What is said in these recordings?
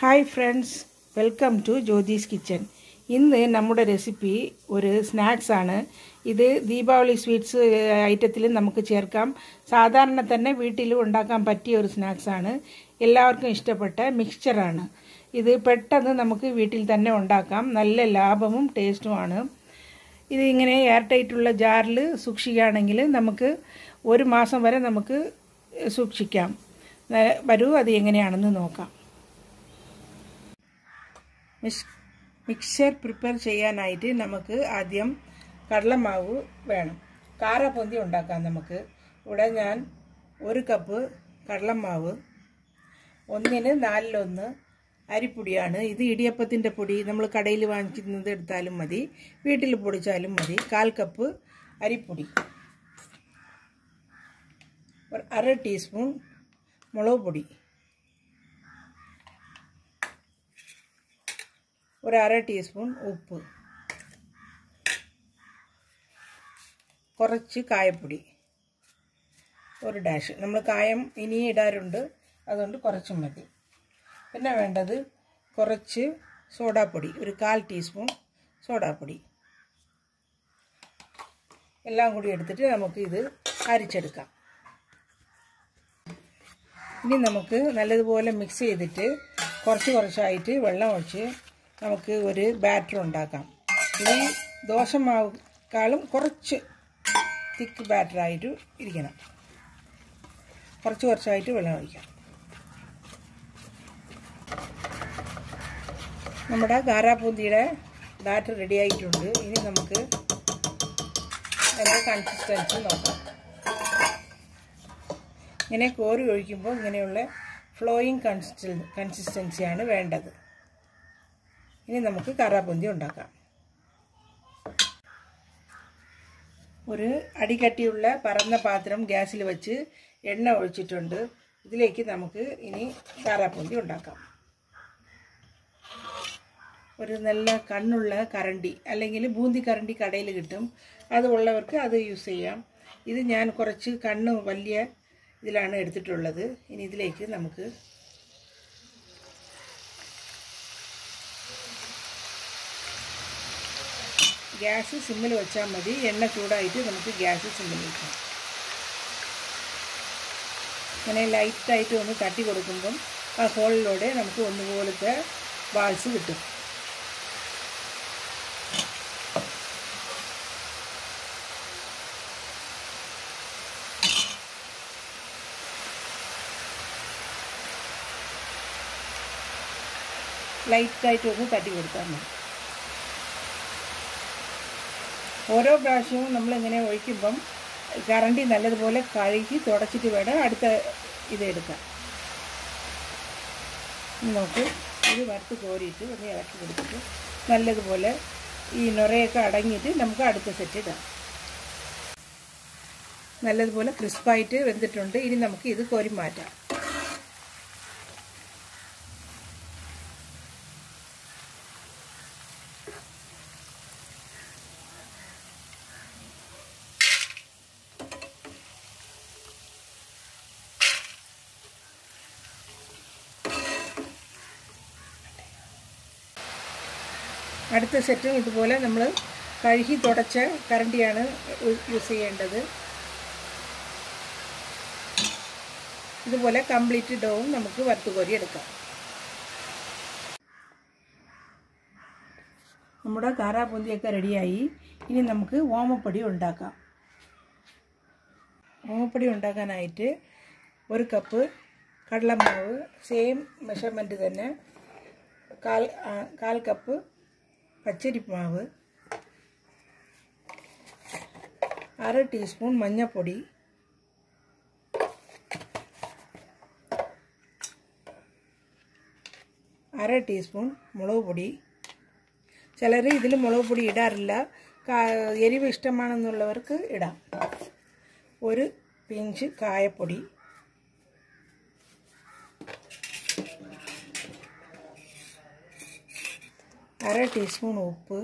hi friends welcome to Jyothis kitchen ഇന്ന് നമ്മുടെ recipe ഒരു സ്നാക്സ് ആണ് ഇത് ദീപാവലി സ്വീറ്റ്സ് ഐറ്റത്തിൽ നമുക്ക് ചേർക്കാം സാധാരണ തന്നെ വീട്ടിലും ഉണ്ടാക്കാൻ പറ്റിയ ഒരു സ്നാക്സ് ആണ് എല്ലാവർക്കും ഇഷ്ടപ്പെട്ട മിക്സ്ചറാണ് ഇത് പെട്ടെന്ന് നമുക്ക് വീട്ടിൽ തന്നെ ഉണ്ടാക്കാം നല്ല ലാഭവും ടേസ്റ്റുമാണ് ഇത് ഇങ്ങനെ എയർ ടൈറ്റുള്ള ജാറിൽ സൂക്ഷിക്കുകയാണെങ്കിൽ നമുക്ക് ഒരു മാസം വരെ നമുക്ക് സൂക്ഷിക്കാം ന- വരൂ അത് എങ്ങനെയാണെന്ന് നോക്കാം മിക്സ് മിക്സർ പ്രിപ്പയർ ചെയ്യാനായിട്ട് നമുക്ക് ആദ്യം കടലമാവ് വേണം കാരപ്പൊന്തി ഉണ്ടാക്കാം നമുക്ക് ഇവിടെ ഞാൻ ഒരു കപ്പ് കടലമാവ് ഒന്നിന് നാലിലൊന്ന് അരിപ്പൊടിയാണ് ഇത് ഇടിയപ്പത്തിൻ്റെ പൊടി നമ്മൾ കടയിൽ വാങ്ങിക്കുന്നത് എടുത്താലും മതി വീട്ടിൽ പൊടിച്ചാലും മതി കാൽ കപ്പ് അരിപ്പൊടി ഒരു അര ടീസ്പൂൺ മുളക് പൊടി ഒരു അര ടീസ്പൂൺ ഉപ്പ് കുറച്ച് കായപ്പൊടി ഒരു ഡാഷ് നമ്മൾ കായം ഇനിയും ഇടാറുണ്ട് അതുകൊണ്ട് കുറച്ച് മതി പിന്നെ വേണ്ടത് കുറച്ച് സോഡാപ്പൊടി ഒരു കാൽ ടീസ്പൂൺ സോഡാപ്പൊടി എല്ലാം കൂടി എടുത്തിട്ട് നമുക്ക് ഇത് അരിച്ചെടുക്കാം ഇനി നമുക്ക് നല്ലതുപോലെ മിക്സ് ചെയ്തിട്ട് കുറച്ച് കുറച്ചായിട്ട് വെള്ളം ഒഴിച്ച് നമുക്ക് ഒരു ബാറ്റർ ഉണ്ടാക്കാം ഇത് ദോശമാവുക്കാളും കുറച്ച് തിക്ക് ബാറ്ററായിട്ട് ഇരിക്കണം കുറച്ച് കുറച്ചായിട്ട് വെള്ളം ഒഴിക്കാം നമ്മുടെ ഗാരാപ്പൂന്തിയുടെ ബാറ്റർ റെഡി ആയിട്ടുണ്ട് ഇനി നമുക്ക് അതിൻ്റെ കൺസിസ്റ്റൻസി നോക്കാം ഇങ്ങനെ കോരി ഒഴിക്കുമ്പോൾ ഇങ്ങനെയുള്ള ഫ്ലോയിങ് കൺസിസ്റ്റൻ കൺസിസ്റ്റൻസിയാണ് വേണ്ടത് ഇനി നമുക്ക് കാരാപ്പുന്തി ഉണ്ടാക്കാം ഒരു അടികട്ടിയുള്ള പരന്ന പാത്രം ഗ്യാസിൽ വെച്ച് എണ്ണ ഒഴിച്ചിട്ടുണ്ട് ഇതിലേക്ക് നമുക്ക് ഇനി കാരാപ്പുന്തി ഉണ്ടാക്കാം ഒരു നല്ല കണ്ണുള്ള കറണ്ടി അല്ലെങ്കിൽ ബൂന്തി കറണ്ടി കടയിൽ കിട്ടും അത് ഉള്ളവർക്ക് അത് യൂസ് ചെയ്യാം ഇത് ഞാൻ കുറച്ച് കണ്ണ് വലിയ ഇതിലാണ് എടുത്തിട്ടുള്ളത് ഇനി ഇതിലേക്ക് നമുക്ക് ഗ്യാസ് സിമ്മിൽ വെച്ചാൽ മതി എണ്ണ ചൂടായിട്ട് നമുക്ക് ഗ്യാസ് സിമ്മിൽ വെക്കാം ഇങ്ങനെ ലൈറ്റായിട്ട് ഒന്ന് തട്ടി കൊടുക്കുമ്പം ആ ഹോളിലൂടെ നമുക്ക് ഒന്നുപോലത്തെ ബാൾസ് കിട്ടും ലൈറ്റായിട്ട് ഒന്ന് തട്ടി കൊടുത്താൽ മതി ഓരോ പ്രാവശ്യവും നമ്മളിങ്ങനെ ഒഴിക്കുമ്പം കറണ്ടി നല്ലതുപോലെ കഴുകി തുടച്ചിട്ട് വേണം അടുത്ത ഇത് എടുക്കാൻ ഇനി നമുക്ക് ഇത് വറുത്ത് കോരിയിട്ട് ഒന്ന് ഇളക്കി കൊടുത്തിട്ട് നല്ലതുപോലെ ഈ നൊറയൊക്കെ അടങ്ങിയിട്ട് നമുക്ക് അടുത്ത സെറ്റ് ഇടാം നല്ലതുപോലെ ക്രിസ്പായിട്ട് വെന്തിട്ടുണ്ട് ഇനി നമുക്ക് ഇത് കോരി മാറ്റാം അടുത്ത സെറ്റും ഇതുപോലെ നമ്മൾ കഴുകി തുടച്ച കരണ്ടിയാണ് യൂസ് ചെയ്യേണ്ടത് ഇതുപോലെ കംപ്ലീറ്റ് ഡോവും നമുക്ക് വറുത്ത് കോരി എടുക്കാം നമ്മുടെ കാരാപ്പൂന്തിയൊക്കെ റെഡിയായി ഇനി നമുക്ക് ഓമപ്പൊടി ഉണ്ടാക്കാം ഓമപ്പൊടി ഉണ്ടാക്കാനായിട്ട് ഒരു കപ്പ് കടലമാവ് സെയിം മെഷർമെൻറ്റ് തന്നെ കാൽ കാൽ കപ്പ് പച്ചരിമാവ് അര ടീസ്പൂൺ മഞ്ഞൾപ്പൊടി അര ടീസ്പൂൺ മുളക് പൊടി ചിലർ ഇതിൽ മുളക് പൊടി ഇടാറില്ല എരിവ് ഇഷ്ടമാണെന്നുള്ളവർക്ക് ഇടാം ഒരു പിഞ്ച് കായപ്പൊടി അര ടീസ്പൂൺ ഉപ്പ്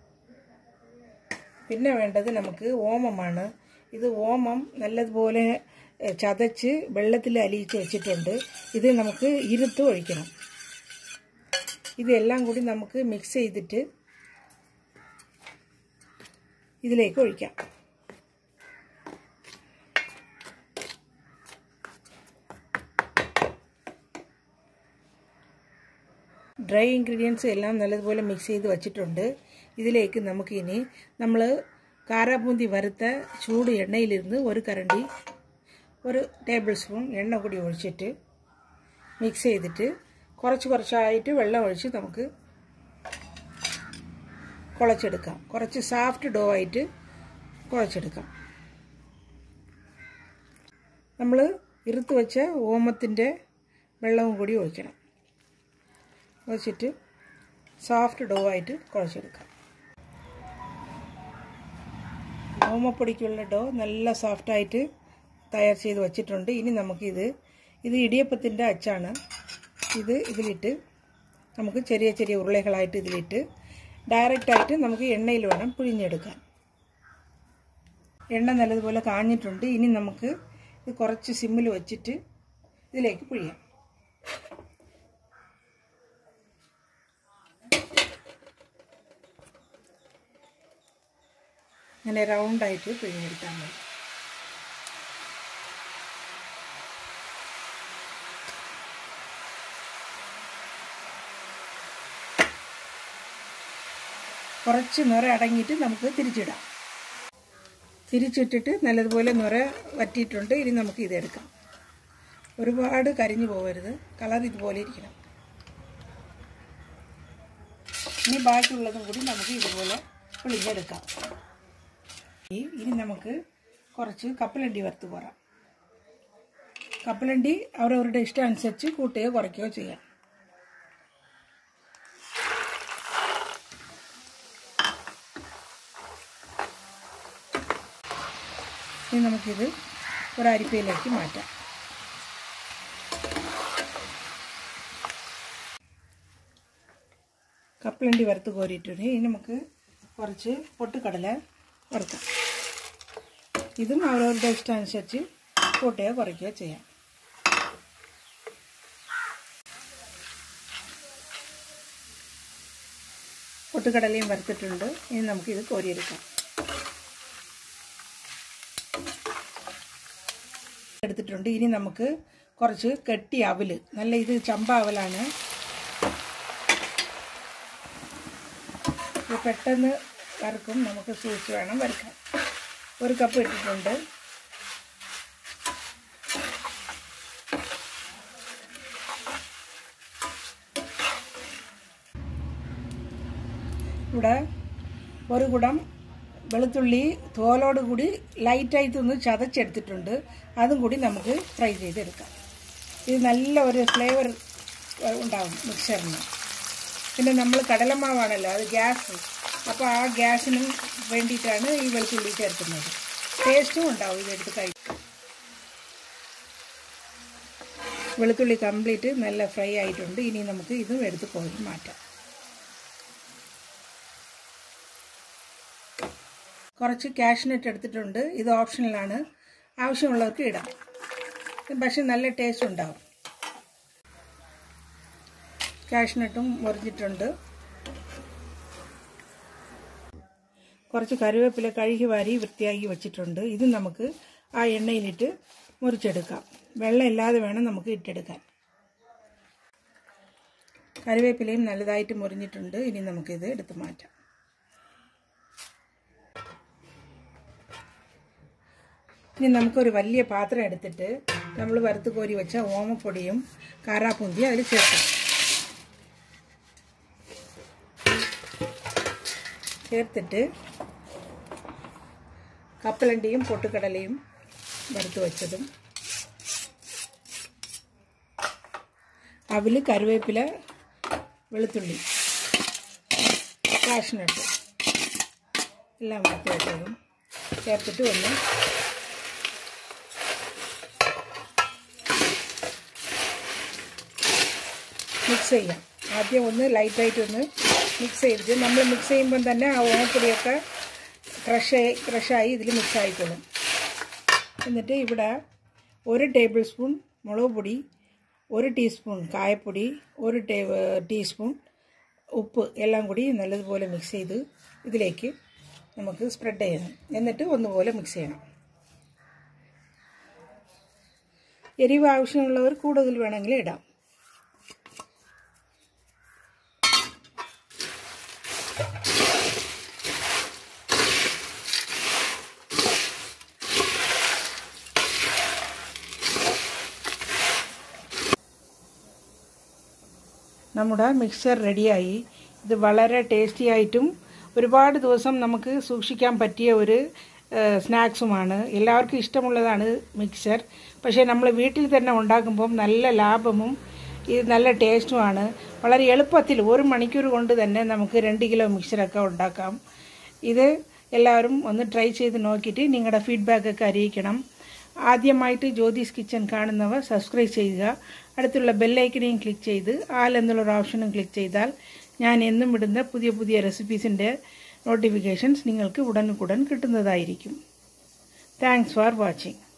പിന്നെ വേണ്ടത് നമുക്ക് ഓമമാണ് ഇത് ഓമം നല്ലതുപോലെ ചതച്ച് വെള്ളത്തിൽ അലിയിച്ച് വെച്ചിട്ടുണ്ട് ഇത് നമുക്ക് ഇരുത്ത് ഒഴിക്കണം ഇതെല്ലാം കൂടി നമുക്ക് മിക്സ് ചെയ്തിട്ട് ഇതിലേക്ക് ഒഴിക്കാം ഡ്രൈ ഇൻഗ്രീഡിയൻസ് എല്ലാം നല്ലതുപോലെ മിക്സ് ചെയ്ത് വച്ചിട്ടുണ്ട് ഇതിലേക്ക് നമുക്കിനി നമ്മൾ കാരാബൂന്തി വറുത്ത ചൂട് എണ്ണയിലിരുന്ന് ഒരു കരണ്ടി ഒരു ടേബിൾ സ്പൂൺ എണ്ണ കൂടി ഒഴിച്ചിട്ട് മിക്സ് ചെയ്തിട്ട് കുറച്ച് കുറച്ചായിട്ട് വെള്ളം ഒഴിച്ച് നമുക്ക് കുഴച്ചെടുക്കാം കുറച്ച് സോഫ്റ്റ് ഡോ ആയിട്ട് കുഴച്ചെടുക്കാം നമ്മൾ ഇറുത്ത് വെച്ച ഓമത്തിൻ്റെ വെള്ളവും കൂടി ഒഴിക്കണം ഒഴിച്ചിട്ട് സോഫ്റ്റ് ഡോ ആയിട്ട് കുഴച്ചെടുക്കാം ഓമപ്പൊടിക്കുള്ള ഡോ നല്ല സോഫ്റ്റായിട്ട് തയ്യാർ ചെയ്ത് വച്ചിട്ടുണ്ട് ഇനി നമുക്കിത് ഇത് ഇടിയപ്പത്തിൻ്റെ അച്ചാണ് ഇത് ഇതിലിട്ട് നമുക്ക് ചെറിയ ചെറിയ ഉരുളകളായിട്ട് ഇതിലിട്ട് ഡയറക്റ്റായിട്ട് നമുക്ക് എണ്ണയിൽ വേണം പിഴിഞ്ഞെടുക്കാൻ എണ്ണ നല്ലതുപോലെ കാഞ്ഞിട്ടുണ്ട് ഇനി നമുക്ക് ഇത് കുറച്ച് സിമ്മിൽ വെച്ചിട്ട് ഇതിലേക്ക് പിഴിയാം ഇങ്ങനെ റൗണ്ടായിട്ട് പിഴിഞ്ഞെടുത്താൽ മതി കുറച്ച് നിറ അടങ്ങിയിട്ട് നമുക്ക് തിരിച്ചിടാം തിരിച്ചിട്ടിട്ട് നല്ലതുപോലെ നിറ വറ്റിയിട്ടുണ്ട് ഇനി നമുക്ക് ഇതെടുക്കാം ഒരുപാട് കരിഞ്ഞു പോകരുത് കളർ ഇതുപോലെ ഇരിക്കണം ഇനി ബാക്കിയുള്ളതും കൂടി നമുക്ക് ഇതുപോലെ പിളിഞ്ഞെടുക്കാം ഇനി നമുക്ക് കുറച്ച് കപ്പലണ്ടി വറുത്ത് പോറാം കപ്പലണ്ടി അവരവരുടെ ഇഷ്ടം അനുസരിച്ച് കൂട്ടുകയോ കുറയ്ക്കുകയോ ചെയ്യാം ഇനി നമുക്കിത് ഒരു അരിപ്പയിലേക്ക് മാറ്റാം കപ്പലണ്ടി വറുത്ത് കോരിയിട്ടുണ്ട് ഇനി നമുക്ക് കുറച്ച് പൊട്ടുകടല വറുക്കാം ഇതും അവരവരുടെ ഇഷ്ടം അനുസരിച്ച് കൂട്ടുകയോ കുറയ്ക്കുകയോ ചെയ്യാം പൊട്ടുകടലയും വറുത്തിട്ടുണ്ട് ഇനി നമുക്കിത് കോരിയെടുക്കാം എടുത്തിട്ടുണ്ട് ഇനി നമുക്ക് കുറച്ച് കെട്ടി അവല് നല്ല ഇത് ചമ്പ അവലാണ് ഇത് പെട്ടെന്ന് വറുക്കും നമുക്ക് സൂക്ഷിച്ച് വേണം വറുക്കാൻ ഒരു കപ്പ് ഇട്ടിട്ടുണ്ട് ഇവിടെ ഒരു കുടം വെളുത്തുള്ളി തോലോട് കൂടി ലൈറ്റായിട്ട് ഒന്ന് ചതച്ചെടുത്തിട്ടുണ്ട് അതും കൂടി നമുക്ക് ഫ്രൈ ചെയ്തെടുക്കാം ഇത് നല്ല ഒരു ഫ്ലേവർ ഉണ്ടാവും മിക്സറിന് പിന്നെ നമ്മൾ കടലമാവാണല്ലോ അത് ഗ്യാസ് അപ്പോൾ ആ ഗ്യാസിനും വേണ്ടിയിട്ടാണ് ഈ വെളുത്തുള്ളി ചേർക്കുന്നത് ടേസ്റ്റും ഉണ്ടാവും ഇതെടുത്ത് കഴിക്കും വെളുത്തുള്ളി കംപ്ലീറ്റ് നല്ല ഫ്രൈ ആയിട്ടുണ്ട് ഇനി നമുക്ക് ഇതും എടുത്ത് കോരി മാറ്റാം കുറച്ച് കാഷ്നട്ട് എടുത്തിട്ടുണ്ട് ഇത് ഓപ്ഷനിലാണ് ആവശ്യമുള്ളവർക്ക് ഇടാം പക്ഷെ നല്ല ടേസ്റ്റ് ഉണ്ടാവും കാഷ്നട്ടും മുറിഞ്ഞിട്ടുണ്ട് കുറച്ച് കറിവേപ്പില കഴുകി വാരി വൃത്തിയാക്കി വെച്ചിട്ടുണ്ട് ഇത് നമുക്ക് ആ എണ്ണയിലിട്ട് മുറിച്ചെടുക്കാം വെള്ളം ഇല്ലാതെ വേണം നമുക്ക് ഇട്ടെടുക്കാൻ കറിവേപ്പിലയും നല്ലതായിട്ട് മുറിഞ്ഞിട്ടുണ്ട് ഇനി നമുക്കിത് എടുത്ത് മാറ്റാം ഇനി നമുക്കൊരു വലിയ പാത്രം എടുത്തിട്ട് നമ്മൾ വറുത്ത് കോരി വെച്ച ഓമപ്പൊടിയും കാരാപ്പൂന്തിയും അതിൽ ചേർക്കാം ചേർത്തിട്ട് കപ്പലണ്ടിയും പൊട്ടുകടലയും വറുത്ത് വെച്ചതും അവിൽ കറിവേപ്പില വെളുത്തുള്ളി കാഷ്നട്ട് എല്ലാം വറുത്ത് വെച്ചതും ചേർത്തിട്ട് ഒന്ന് മിക്സ് ചെയ്യാം ആദ്യം ഒന്ന് ലൈറ്റായിട്ട് ഒന്ന് മിക്സ് ചെയ്തിട്ട് നമ്മൾ മിക്സ് ചെയ്യുമ്പം തന്നെ ആ ഓമപ്പൊടിയൊക്കെ ക്രഷ് ക്രഷായി ഇതിൽ മിക്സ് ആയിക്കോളും എന്നിട്ട് ഇവിടെ ഒരു ടേബിൾ സ്പൂൺ മുളക് പൊടി ഒരു ടീസ്പൂൺ കായപ്പൊടി ഒരു ടേ ടീസ്പൂൺ ഉപ്പ് എല്ലാം കൂടി നല്ലതുപോലെ മിക്സ് ചെയ്ത് ഇതിലേക്ക് നമുക്ക് സ്പ്രെഡ് ചെയ്യണം എന്നിട്ട് ഒന്നുപോലെ മിക്സ് ചെയ്യണം എരിവ് ആവശ്യമുള്ളവർ കൂടുതൽ വേണമെങ്കിൽ ഇടാം നമ്മുടെ മിക്സർ റെഡിയായി ഇത് വളരെ ടേസ്റ്റി ആയിട്ടും ഒരുപാട് ദിവസം നമുക്ക് സൂക്ഷിക്കാൻ പറ്റിയ ഒരു സ്നാക്സുമാണ് എല്ലാവർക്കും ഇഷ്ടമുള്ളതാണ് മിക്സർ പക്ഷേ നമ്മൾ വീട്ടിൽ തന്നെ ഉണ്ടാക്കുമ്പം നല്ല ലാഭവും ഇത് നല്ല ടേസ്റ്റുമാണ് വളരെ എളുപ്പത്തിൽ ഒരു മണിക്കൂർ കൊണ്ട് തന്നെ നമുക്ക് രണ്ട് കിലോ മിക്സറൊക്കെ ഉണ്ടാക്കാം ഇത് എല്ലാവരും ഒന്ന് ട്രൈ ചെയ്ത് നോക്കിയിട്ട് നിങ്ങളുടെ ഫീഡ്ബാക്കൊക്കെ അറിയിക്കണം ആദ്യമായിട്ട് ജ്യോതിസ് കിച്ചൺ കാണുന്നവർ സബ്സ്ക്രൈബ് ചെയ്യുക അടുത്തുള്ള ബെല്ലൈക്കനെയും ക്ലിക്ക് ചെയ്ത് ആൽ എന്നുള്ളൊരു ഓപ്ഷനും ക്ലിക്ക് ചെയ്താൽ ഞാൻ എന്നും ഇടുന്ന പുതിയ പുതിയ റെസിപ്പീസിൻ്റെ നോട്ടിഫിക്കേഷൻസ് നിങ്ങൾക്ക് ഉടനുകുടൻ കിട്ടുന്നതായിരിക്കും താങ്ക്സ് ഫോർ വാച്ചിങ്